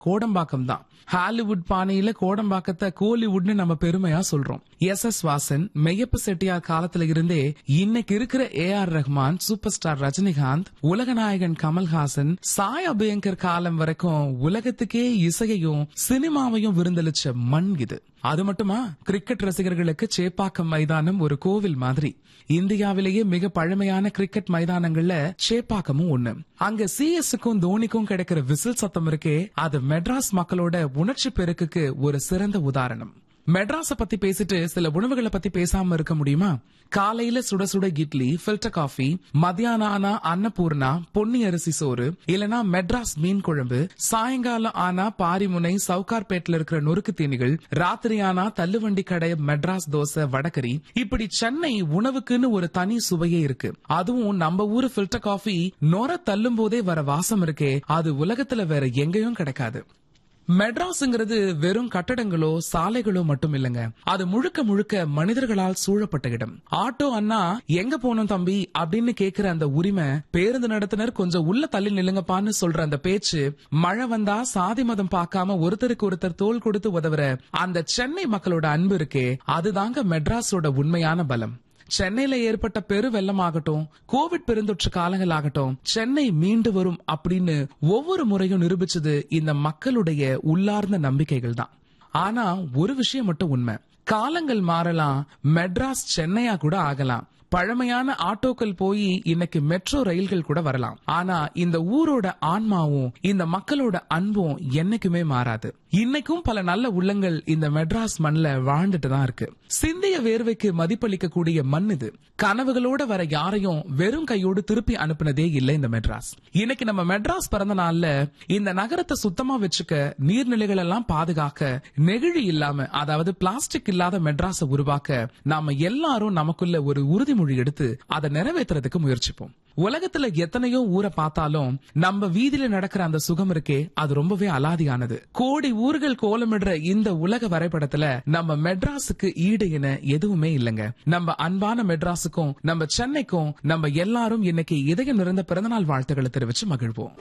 கோடம்பாக்கம் தான் ஹாலிவுட் பாணியில கோடம்பாக்கத்தை கோலிவுட்னு நம்ம பெருமையா சொல்றோம் எஸ் எஸ் வாசன் மெய்யப்ப செட்டியார் காலத்துல இருந்தே இன்னைக்கு இருக்கிற A R Rahman super star Rajinikanth உலகநாயகன் கமல்ஹாசன் சாய் அபியங்கர் காலம் வரைக்கும் உலகத்துக்கே இசையையும் சினிமாவையும் விருந்தளிச்ச மண் இது அது மட்டுமா கிரிக்கெட் ரசிகர்களுக்கு சேப்பாக்கம் மைதானம் ஒரு கோவில் மாதிரி இந்தியாவிலேயே மிக பழமையான கிரிக்கெட் மைதானங்கள்ல சேப்பாக்கமும் ஒண்ணு அங்க சிஎஸ்க்கும் தோனிக்கும் கிடைக்கிற விசில் சத்தம் இருக்கே அது மெட்ராஸ் மக்களோட உணர்ச்சி பெருக்குக்கு ஒரு சிறந்த உதாரணம் மெட்ராஸ பத்தி பேசிட்டு சில உணவுகளை பத்தி பேசாம இருக்க முடியுமா காலையில சுட சுட இட்லி ஃபில்டர் காஃபி மத்தியானம் ஆனா அன்னபூர்ணா பொன்னி அரிசி சோறு இல்லனா மெட்ராஸ் மீன் குழம்பு சாயங்காலம் ஆனா பாரிமுனை சவுகார்பேட்ல இருக்கிற நொறுக்கு தீனிகள் ராத்திரி ஆனா தள்ளுவண்டி கடை மெட்ராஸ் தோசை வடகரி இப்படி சென்னை உணவுக்குன்னு ஒரு தனி சுவையே இருக்கு அதுவும் நம்ம ஊரு ஃபில்டர் காஃபி நொர தள்ளும் போதே வர வாசம் இருக்கே அது உலகத்துல வேற எங்கேயும் கிடைக்காது மெட்ராஸ்ங்கிறது வெறும் கட்டடங்களோ சாலைகளோ மட்டும் இல்லங்க அது முழுக்க முழுக்க மனிதர்களால் சூழப்பட்ட இடம் ஆட்டோ அண்ணா எங்க போனோம் தம்பி அப்படின்னு கேக்குற அந்த உரிமை பேருந்து நடத்துனர் கொஞ்சம் உள்ள தள்ளி நில்லுங்கப்பான்னு சொல்ற அந்த பேச்சு மழை வந்தா சாதி மதம் பார்க்காம ஒருத்தருக்கு ஒருத்தர் தோல் கொடுத்து உதவுற அந்த சென்னை மக்களோட அன்பு இருக்கே அதுதாங்க மெட்ராஸோட உண்மையான பலம் சென்னையில ஏற்பட்ட பெரு வெள்ளமாகட்டும் கோவிட் பெருந்தொற்று காலங்களாகட்டும் சென்னை மீண்டு வரும் அப்படின்னு ஒவ்வொரு முறையும் நிரூபிச்சது இந்த மக்களுடைய உள்ளார்ந்த நம்பிக்கைகள் தான் ஆனா ஒரு விஷயம் மட்டும் உண்மை காலங்கள் மாறலாம் மெட்ராஸ் சென்னையா கூட ஆகலாம் பழமையான ஆட்டோக்கள் போய் இன்னைக்கு மெட்ரோ ரயில்கள் கூட வரலாம் ஆனா இந்த ஊரோட ஆன்மாவும் இந்த மக்களோட அன்பும் என்னைக்குமே மாறாது இன்னைக்கும் பல நல்ல உள்ளங்கள் இந்த மெட்ராஸ் மண்ல வாழ்ந்துட்டு தான் இருக்கு சிந்திய வேர்வைக்கு மதிப்பளிக்க கூடிய மண் இது கனவுகளோட வர யாரையும் வெறும் கையோடு திருப்பி அனுப்புனதே இல்லை இந்த மெட்ராஸ் இன்னைக்கு நம்ம மெட்ராஸ் பிறந்த நாள்ல இந்த நகரத்தை சுத்தமா வச்சுக்க நீர்நிலைகள் எல்லாம் பாதுகாக்க நெகிழி இல்லாம அதாவது பிளாஸ்டிக் இல்லாத மெட்ராஸை உருவாக்க நாம எல்லாரும் நமக்குள்ள ஒரு உறுதிமொழி எடுத்து அதை நிறைவேற்றுறதுக்கு முயற்சிப்போம் உலகத்துல எத்தனையோ ஊரை பார்த்தாலும் நம்ம வீதியில நடக்கிற அந்த சுகம் இருக்கே அது ரொம்பவே அலாதியானது கோடி ஊர்கள் கோலமிடுற இந்த உலக வரைபடத்துல நம்ம மெட்ராஸுக்கு ஈடு என எதுவுமே இல்லைங்க நம்ம அன்பான மெட்ராஸுக்கும் நம்ம சென்னைக்கும் நம்ம எல்லாரும் இன்னைக்கு இதயம் நிறைந்த பிறந்தநாள் வாழ்த்துக்களை தெரிவிச்சு மகிழ்வோம்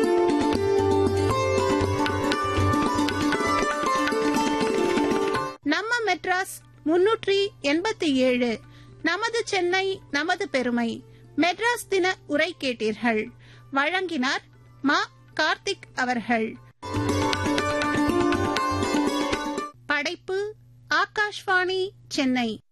நம்ம மெட்ராஸ் முன்னூற்றி எண்பத்தி ஏழு நமது சென்னை நமது பெருமை மெட்ராஸ் தின உரை கேட்டீர்கள் வழங்கினார் மா கார்த்திக் அவர்கள் படைப்பு ஆகாஷ்வாணி சென்னை